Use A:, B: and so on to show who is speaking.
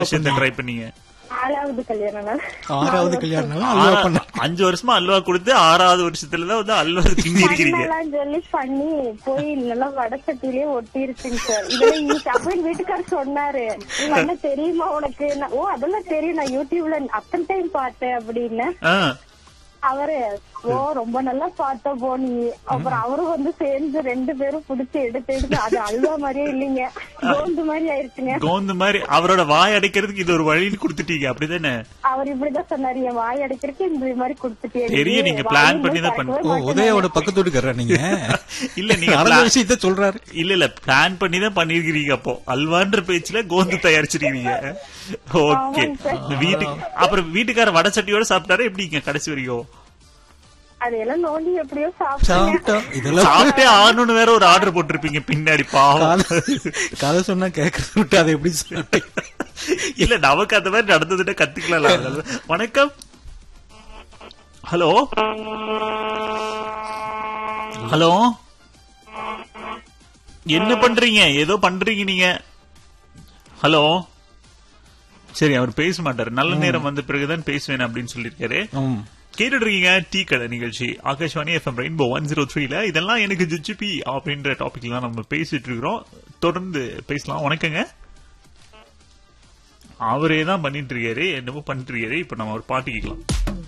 A: விஷயத்த ட்ரை பண்ணீங்க
B: ஆறாவது கல்யாணம் நாள்.
C: ஆறாவது கல்யாணம் அல்வா
A: ஆறா-
C: பண்ண
A: அஞ்சு வருஷமா அல்வா கொடுத்து ஆறாவது வருஷத்துல தான் வந்து அல்வா திங்கி இருக்கிறீங்க
B: பண்ணலாம் சொல்லி பண்ணி போய் நல்லா வட சட்டிலே ஒட்டிருச்சுங்க சார் இதெல்லாம் ஈஸி அப்படின்னு வீட்டுக்காரர் சொன்னாரு உங்க அண்ணன் தெரியுமா உனக்கு நான், ஓ அதெல்லாம் தெரியும் நான் யூடியூப்ல அத்தனை டைம் பார்த்தேன் அப்படின்னு
A: ஆ,
B: அவரு ஓ ரொம்ப நல்லா பார்த்த போ நீ அப்புறம் அவரும் வந்து சேர்ந்து ரெண்டு பேரும் புடிச்சு எடுத்து எடுத்து அது அல்வா மாதிரியே இல்லைங்க கோந்து மாதிரி ஆயிருச்சுங்க
A: கோந்து மாதிரி அவரோட வாய் அடைக்கிறதுக்கு இது ஒரு வழின்னு கொடுத்துட்டீங்க அப்படிதானே
B: அவர் இப்படிதான் சொன்னாரு என் வாய் அடைக்கிறதுக்கு இந்த மாதிரி கொடுத்துட்டே
A: தெரியும், நீங்க plan பண்ணி தான் பண்ண-
C: ஓ உதயோட பக்கத்து வீட்டுக்காரரா நீங்க
A: இல்ல நீங்க
C: நடந்த
A: plan-
C: விஷயத்த சொல்றாரு
A: இல்ல இல்ல பிளான் பண்ணி தான் பண்ணிருக்கீங்க அப்போ அல்வான்ற பேச்சுல கோந்து தயாரிச்சிருக்கீங்க ஓகே வீட்டுக்கு அப்புறம் வீட்டுக்கார வடை சட்டியோட சாப்பிட்டாரு எப்படிங்க கடைசி வரைக்கும்
B: அதையெல்லாம் நோண்டி எப்படியோ சாப்பிட்டேன்
C: சாப்பிட்டோம் இதெல்லாம்
A: சாப்பிட்டே ஆகணும்னு வேற ஒரு ஆர்டர் போட்டிருப்பீங்க பின்னாடி பாவம்
C: கதை- கதை சொன்னா கேட்கறது விட்டு அதை எப்படி சொல்லிட்டு
A: இல்ல நமக்கு அந்த மாதிரி நடந்ததுன்னா கத்துக்கலாம் வணக்கம் ஹலோ ஹலோ என்ன பண்றீங்க ஏதோ பண்றீங்க நீங்க ஹலோ சரி அவர் பேச மாட்டாரு நல்ல நேரம் வந்த பிறகுதான் பேசுவேன் அப்படின்னு சொல்லியிருக்காரு
C: ம்.
A: கேட்டுட்டு இருக்கீங்க டீ கடை நிகழ்ச்சி Akashvani FM rainbow one zero த்ரீல இதெல்லாம் எனக்கு ஜிஜிபி அப்படின்ற டாபிக்ல தான் நம்ம பேசிட்டு இருக்கிறோம் தொடர்ந்து பேசலாம் வணக்கங்க அவரே தான் பண்ணிட்டு இருக்காரு என்னமோ பண்ணிட்டு இருக்காரு இப்ப நம்ம ஒரு பாட்டு கேட்கலாம்